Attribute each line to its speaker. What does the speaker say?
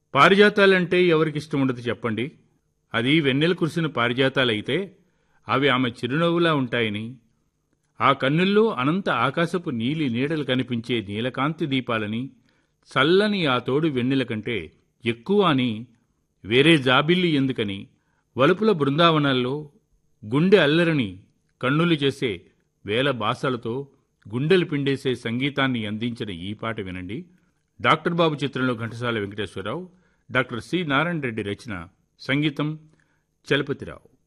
Speaker 1: పారిజాతాలంటే ఎవరికిష్టం ఉండదు చెప్పండి అది వెన్నెల కురిసిన పారిజాతాలైతే అవి ఆమె చిరునవ్వులా ఉంటాయని ఆ కన్నుల్లో అనంత ఆకాశపు నీలి నీడలు కనిపించే నీలకాంతి దీపాలని చల్లని ఆ తోడు వెన్నెల కంటే ఎక్కువ అని వేరే జాబిల్లి ఎందుకని వలుపుల బృందావనాల్లో గుండె అల్లరిని కన్నులు చేసే వేల బాసలతో గుండెలు పిండేసే సంగీతాన్ని అందించిన ఈ పాట వినండి డాక్టర్ బాబు చిత్రంలో ఘంటసాల వెంకటేశ్వరరావు డాక్టర్ సి నారాయణ రెడ్డి రచన సంగీతం చలపతిరావు